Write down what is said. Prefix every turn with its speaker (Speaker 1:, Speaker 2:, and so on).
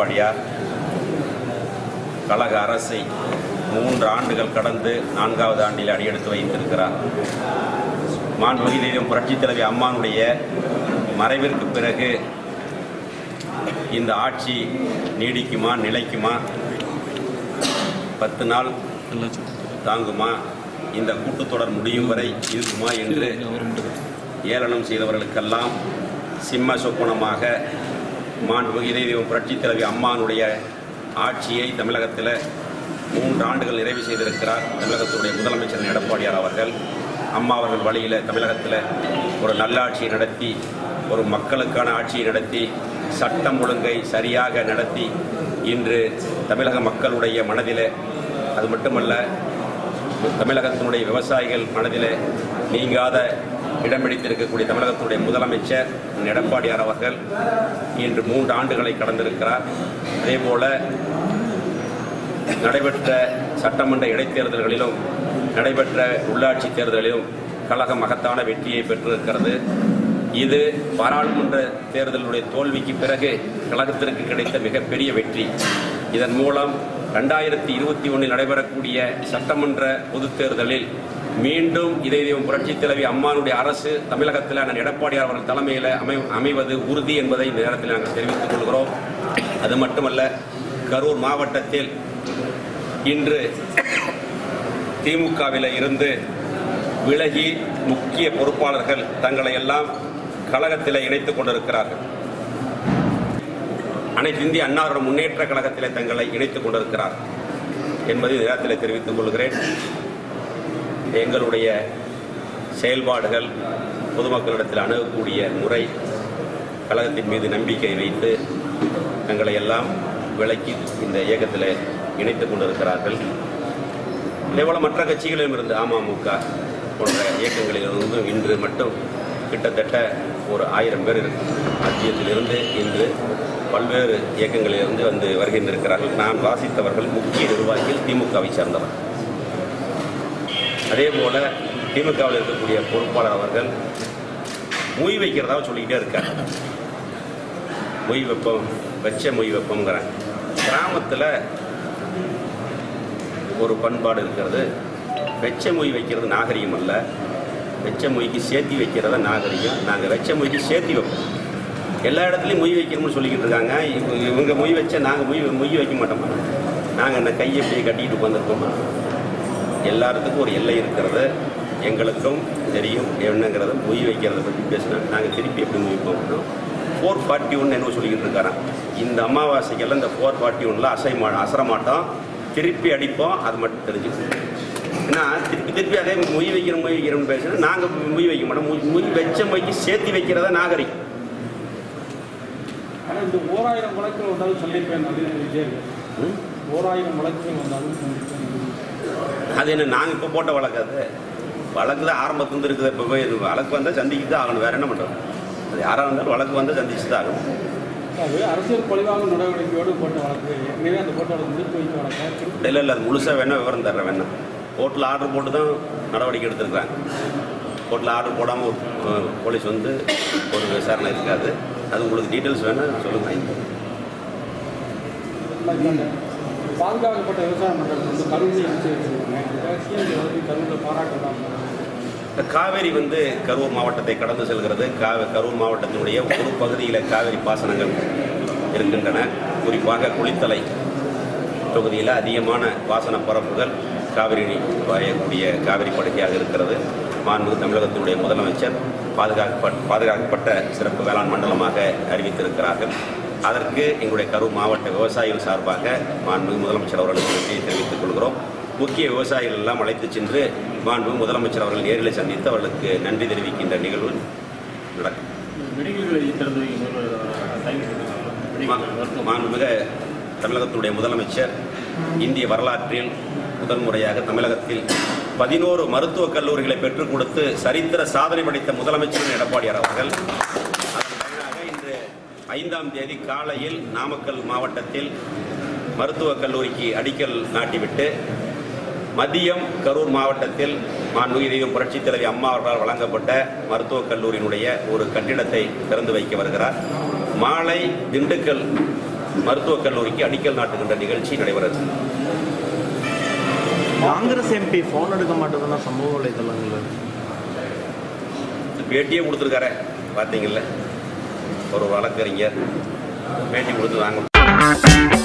Speaker 1: எடப்பாடியார் கழக அரசை மூன்று ஆண்டுகள் கடந்து நான்காவது ஆண்டில் அடியெடுத்து வைத்திருக்கிறார் மாண்புமிகு தெய்வம் புரட்சித் தலைவி அம்மானுடைய மறைவிற்கு பிறகு இந்த ஆட்சி நீடிக்குமா நிலைக்குமா பத்து நாள் தாங்குமா இந்த கூட்டத்தொடர் முடியும் வரை இருக்குமா என்று ஏளனம் செய்தவர்களுக்கெல்லாம் சிம்ம சொப்பனமாக மாண்புமிகு தெய்வம் புரட்சித் தலைவி அம்மானுடைய ஆட்சியை தமிழகத்தில் மூன்று ஆண்டுகள் நிறைவு செய்திருக்கிறார் தமிழகத்துடைய முதலமைச்சர் எடப்பாடியார் அவர்கள் அம்மா அவர்கள் வழியில் தமிழகத்தில் ஒரு நல்லாட்சியை நடத்தி ஒரு மக்களுக்கான ஆட்சியை நடத்தி சட்டம் ஒழுங்கை சரியாக நடத்தி இன்று தமிழக மக்களுடைய மனதில் அது மட்டுமல்ல தமிழகத்தினுடைய விவசாயிகள் மனதில் நீங்காத இடம் பிடித்திருக்கக்கூடிய தமிழகத்தினுடைய முதலமைச்சர் எடப்பாடியார் அவர்கள் இன்று மூன்று ஆண்டுகளை கடந்திருக்கிறார் அதேபோல நடைபெற்ற சட்டமன்ற இடைத்தேர்தல்களிலும் நடைபெற்ற உள்ளாட்சி தேர்தலிலும் கழகம் மகத்தான வெற்றியை பெற்றிருக்கிறது இது பாராளுமன்ற தேர்தலுடைய தோல்விக்கு பிறகு கழகத்திற்கு கிடைத்த மிகப்பெரிய வெற்றி இதன் மூலம் ரெண்டாயிரத்தி இருபத்தி ஒன்றில் நடைபெறக்கூடிய சட்டமன்ற பொதுத் தேர்தலில் மீண்டும் இதே தெய்வம் புரட்சித் தலைவி அம்மானுடைய அரசு தமிழகத்தில் அண்ணன் எடப்பாடியார் அவர்கள் தலைமையில் அமை அமைவது உறுதி என்பதை இந்த நேரத்தில் நாங்கள் தெரிவித்துக் கொள்கிறோம் அது மட்டுமல்ல கரூர் மாவட்டத்தில் இன்று திமுகவில் இருந்து விலகி முக்கிய பொறுப்பாளர்கள் தங்களை எல்லாம் கழகத்தில் இணைத்துக் கொண்டிருக்கிறார்கள் அனைத்து இந்திய அன்னாரோட முன்னேற்ற கழகத்தில் தங்களை இணைத்துக் கொண்டிருக்கிறார் என்பதை இந்த நேரத்தில் தெரிவித்துக் கொள்கிறேன் எங்களுடைய செயல்பாடுகள் பொதுமக்களிடத்தில் அணுகக்கூடிய முறை கழகத்தின் மீது நம்பிக்கை வைத்து தங்களை எல்லாம் விலக்கி இந்த இயக்கத்தில் இணைத்துக் கொண்டிருக்கிறார்கள் இதேபோல மற்ற கட்சிகளிலும் இருந்து அமமுக போன்ற இயக்கங்களிலிருந்து இன்று மட்டும் கிட்டத்தட்ட ஒரு ஆயிரம் பேர் மத்தியத்திலிருந்து இன்று பல்வேறு இயக்கங்களிலிருந்து வந்து வருகின்றிருக்கிறார்கள் நான் வாசித்தவர்கள் முக்கிய நிர்வாகிகள் திமுகவை சேர்ந்தவர் அதே போல திமுகவில் இருக்கக்கூடிய பொறுப்பாளர் அவர்கள் மொய் வைக்கிறதாக சொல்லிக்கிட்டே இருக்கார் மொய் வெப்பம் வச்ச மொய் வெப்பம்ங்கிறேன் கிராமத்தில் ஒரு பண்பாடு இருக்கிறது வெச்ச மொய் வைக்கிறது நாகரிகம் அல்ல வெச்ச மொய்க்கு சேர்த்தி வைக்கிறத நாகரிகம் நாங்கள் வெச்ச மொய்க்கு சேர்த்தி வைப்போம் எல்லா இடத்துலையும் மொய் வைக்கணும்னு சொல்லிக்கிட்டு இருக்காங்க இவங்க இவங்க மொய் வச்சா நாங்கள் மொய் மொய் வைக்க மாட்டோமா நாங்கள் என்ன கையை இப்படியே கட்டிட்டு உட்காந்துருக்கோமா எல்லாத்துக்கும் ஒரு எல்லை இருக்கிறது எங்களுக்கும் தெரியும் என்னங்கிறத மொய் வைக்கிறத பற்றி பேசினா நாங்கள் திருப்பி எப்படி மொய் வைப்போம் ஃபோர் ஃபார்ட்டி ஒன் என்ன சொல்லிக்கிட்டு இருக்காராம் இந்த அமாவாசைக்கெல்லாம் இந்த ஃபோர் ஃபார்ட்டி ஒன்னில் அசை மா அசர மாட்டோம் திருப்பி அடிப்போம் அது மட்டும் தெரிஞ்சுக்கணும் ஏன்னா திருப்பி திருப்பி அதே மொய் வைக்கிறோம் மொய் வைக்கிறோம்னு பேசுனா நாங்கள் மொய் வைக்க மாட்டோம் மொய் மொய் வச்ச மொய்க்கு சேர்த்து வைக்கிறதா நாகரிகம்
Speaker 2: ஆனால் இந்த ஓராயிரம் வழக்குகள் வந்தாலும் சந்திப்பேன் அப்படின்னு விஜயர்கள்
Speaker 1: ம்?
Speaker 2: ஓராயிரம் வழக்குகள் வந்தாலும் சந்திப்பேன்
Speaker 1: அது என்ன நாங்கள் இப்போ போட்ட வழக்கு அது வழக்கு தான் ஆரம்பத்துலேருந்து இருக்குது இப்போ போய் இது வழக்கு வந்தால் சந்திச்சு தான் ஆகணும் வேற என்ன பண்ணுறது அது யாராக இருந்தாலும் வழக்கு வந்தால் சந்திச்சு தான் ஆகணும்
Speaker 2: அது அரசியல் பழிவாங்கும் நடவடிக்கையோடு போட்ட வழக்கு ஏற்கனவே அந்த போட்ட வழக்கு நிறுத்தி வைக்க வழக்கு திருப்பி
Speaker 1: இல்லை இல்லை அது முழுசாக வேணா விவரம் தர்றேன் வேணா கோர்ட்டில் ஆர்டர் போட்டு தான் நடவடிக்கை எடுத்திருக்கிறாங்க கோர்ட்டில் ஆர்டர் போடாமல் ஒரு அஹ், போலீஸ் வந்து ஒரு விசாரணை இருக்காது அது உங்களுக்கு டீட்டெயில்ஸ் வேணால் சொல்லுங்கள்
Speaker 2: இந்த பாதுகாக்கப்பட்ட விவசாய மண்டலம் வந்து கருவியை அமைச்சு வச்சிருக்காங்க அதுக்காக சிஎம் வந்து கருவில் பாராட்டலாம்
Speaker 1: இந்த காவேரி வந்து கரூர் மாவட்டத்தை கடந்து செல்கிறது காவே கரூர் மாவட்டத்தினுடைய ஒரு பகுதியில் காவேரி பாசனங்கள் இருக்கின்றன குறிப்பாக குளித்தலை தொகுதியில் அதிகமான பாசன பரப்புகள் காவிரி பாயக்கூடிய காவிரி படுகையாக இருக்கிறது மாண்பு தமிழகத்தினுடைய முதலமைச்சர் பாதுகாக்கப்பட் பாதுகாக்கப்பட்ட சிறப்பு வேளாண் மண்டலமாக அறிவித்திருக்கிறார்கள் அதற்கு எங்களுடைய கரூர் மாவட்ட விவசாயிகள் சார்பாக மாண்பு முதலமைச்சர் அவர்களுக்கு நன்றியை தெரிவித்துக் கொள்கிறோம் முக்கிய விவசாயிகள் எல்லாம் அழைத்துச் சென்று மாண்பு முதலமைச்சர் அவர்கள் நேரில் சந்தித்து அவர்களுக்கு நன்றி தெரிவிக்கின்ற நிகழ்வு நடக்கும்
Speaker 3: மெடிக்கல் திறந்து
Speaker 1: மா- மாண்புமிகு தமிழகத்துடைய முதலமைச்சர் இந்திய வரலாற்றில் முதல் முறையாக தமிழகத்தில் பதினோரு மருத்துவக் கல்லூரிகளை பெற்றுக் கொடுத்து சரித்திர சாதனை படைத்த முதலமைச்சர் எடப்பாடியார் அவர்கள் அதன் பயனாக இன்று ஐந்தாம் தேதி காலையில் நாமக்கல் மாவட்டத்தில் மருத்துவக் கல்லூரிக்கு அடிக்கல் நாட்டிவிட்டு மதியம் கரூர் மாவட்டத்தில் மாண்புமிகு தெய்வம் புரட்சித் தலைவி அம்மா அவர்களால் வழங்கப்பட்ட மருத்துவக் கல்லூரியினுடைய ஒரு கட்டிடத்தை திறந்து வைக்க வருகிறார் மாலை திண்டுக்கல் மருத்துவக் கல்லூரிக்கு அடிக்கல் நாட்டுகின்ற நிகழ்ச்சி நடைபெறது
Speaker 3: காங்கிரஸ் எம்பி ஃபோன் எடுக்க மாட்டேதுன்னா சமூக வலைதளங்களில்
Speaker 1: பேட்டியே கொடுத்துருக்காரு பார்த்தீங்கல்ல ஒரு வழக்கறிஞர் பேட்டி கொடுத்து வாங்க